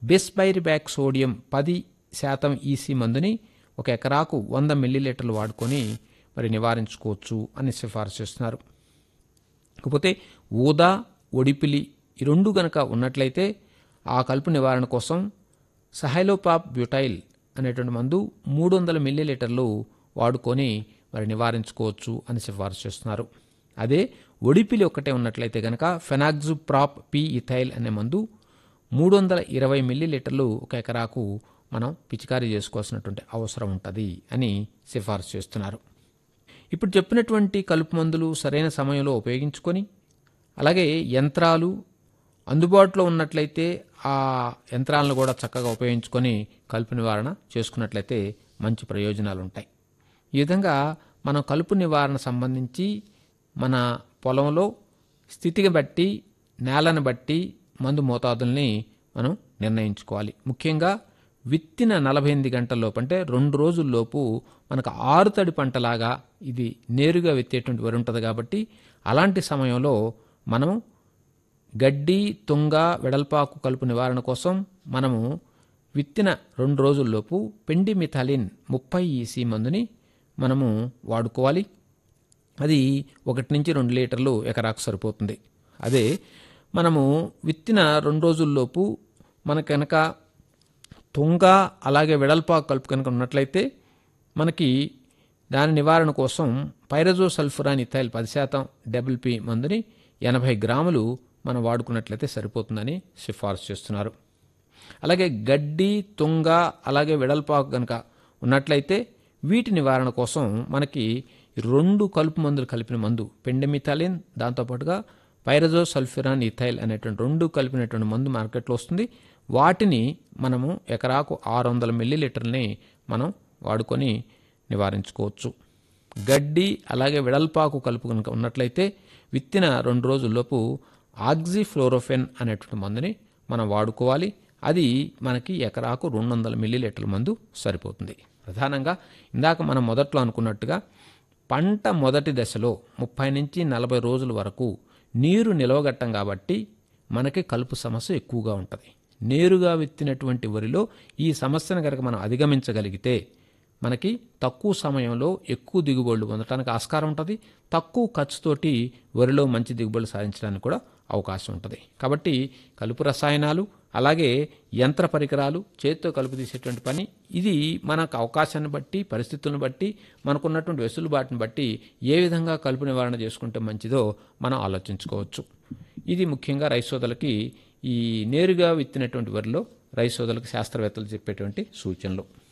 బెస్బైరిబ్యాక్ sodium పది శాతం EC మందుని ఒక ఎకరాకు వంద మిల్లీలీటర్లు వాడుకొని మరి నివారించుకోవచ్చు అని సిఫారసు చేస్తున్నారు కాకపోతే ఊదా ఒడిపిలి ఈ రెండు గనక ఉన్నట్లయితే ఆ కలుపు నివారణ కోసం సహైలోపాప్ బ్యూటైల్ అనేటువంటి మందు మూడు వందల మిల్లీలీటర్లు వాడుకొని మరి నివారించుకోవచ్చు అని సిఫారసు చేస్తున్నారు అదే ఒడిపిలి ఒక్కటే ఉన్నట్లయితే కనుక ఫెనాక్జు ప్రాప్ పి ఇథైల్ అనే మందు మూడు వందల ఇరవై మిల్లీలీటర్లు ఒక ఎకరాకు మనం పిచికారీ చేసుకోవాల్సినటువంటి అవసరం ఉంటుంది అని సిఫారసు చేస్తున్నారు ఇప్పుడు చెప్పినటువంటి కలుపు మందులు సరైన సమయంలో ఉపయోగించుకొని అలాగే యంత్రాలు అందుబాటులో ఉన్నట్లయితే ఆ యంత్రాలను కూడా చక్కగా ఉపయోగించుకొని కలుపు నివారణ చేసుకున్నట్లయితే మంచి ప్రయోజనాలు ఉంటాయి ఈ విధంగా మనం కలుపు నివారణ సంబంధించి మన పొలంలో స్థితిని బట్టి నేలను బట్టి మందు మోతాదుల్ని మనం నిర్ణయించుకోవాలి ముఖ్యంగా విత్తిన నలభై ఎనిమిది గంటల్లోపు అంటే రెండు రోజుల్లోపు మనకు ఆరుతడి పంటలాగా ఇది నేరుగా విత్తేటువంటి వరి ఉంటుంది కాబట్టి అలాంటి సమయంలో మనము గడ్డి తుంగ వెడల్పాకు కలుపు నివారణ కోసం మనము విత్తిన రెండు రోజుల్లోపు పెండి మిథాలిన్ ముప్పై ఈసీ మందుని మనము వాడుకోవాలి అది ఒకటి నుంచి రెండు లీటర్లు ఎకరాకు సరిపోతుంది అదే మనము విత్తిన రెండు రోజుల్లోపు మన కనుక తుంగ అలాగే వెడల్పాకు కలుపు కనుక ఉన్నట్లయితే మనకి దాని నివారణ కోసం పైరజో సల్ఫురాన్ ఇథైల్ పది శాతం డబుల్ పి మందుని ఎనభై గ్రాములు మనం వాడుకున్నట్లయితే సరిపోతుందని సిఫార్సు చేస్తున్నారు అలాగే గడ్డి తుంగ అలాగే వెడల్పాకు కనుక ఉన్నట్లయితే వీటి నివారణ కోసం మనకి రెండు కలుపు మందులు కలిపిన మందు పెండమిథాలిన్ దాంతోపాటుగా పైరజో సల్ఫిరాన్ ఇథైల్ అనేటువంటి రెండు కలిపినటువంటి మందు మార్కెట్లో వస్తుంది వాటిని మనము ఎకరాకు ఆరు వందల మిల్లీలీటర్ని మనం వాడుకొని నివారించుకోవచ్చు గడ్డి అలాగే వెడల్పాకు కలుపు కనుక ఉన్నట్లయితే విత్తిన రెండు రోజుల్లోపు ఆక్సిఫ్లోరోఫెన్ అనేటువంటి మందుని మనం వాడుకోవాలి అది మనకి ఎకరాకు రెండు వందల మిల్లీలీటర్ల మందు సరిపోతుంది ప్రధానంగా ఇందాక మనం మొదట్లో అనుకున్నట్టుగా పంట మొదటి దశలో ముప్పై నుంచి నలభై రోజుల వరకు నీరు నిలవగట్టం కాబట్టి మనకి కలుపు సమస్య ఎక్కువగా ఉంటుంది నేరుగా విత్తినటువంటి వరిలో ఈ సమస్యను కనుక మనం అధిగమించగలిగితే మనకి తక్కువ సమయంలో ఎక్కువ దిగుబడులు పొందడానికి ఆస్కారం ఉంటుంది తక్కువ ఖర్చుతోటి వరిలో మంచి దిగుబడులు సాధించడానికి కూడా అవకాశం ఉంటుంది కాబట్టి కలుపు రసాయనాలు అలాగే యంత్ర పరికరాలు చేతితో కలుపు తీసేటువంటి పని ఇది మనకు అవకాశాన్ని బట్టి పరిస్థితులను బట్టి మనకున్నటువంటి వెసులుబాటుని బట్టి ఏ విధంగా కలుపు నివారణ చేసుకుంటే మంచిదో మనం ఆలోచించుకోవచ్చు ఇది ముఖ్యంగా రైసోదలకి ఈ నేరుగా విత్తినటువంటి వరిలో రైసోదలకు శాస్త్రవేత్తలు చెప్పేటువంటి సూచనలు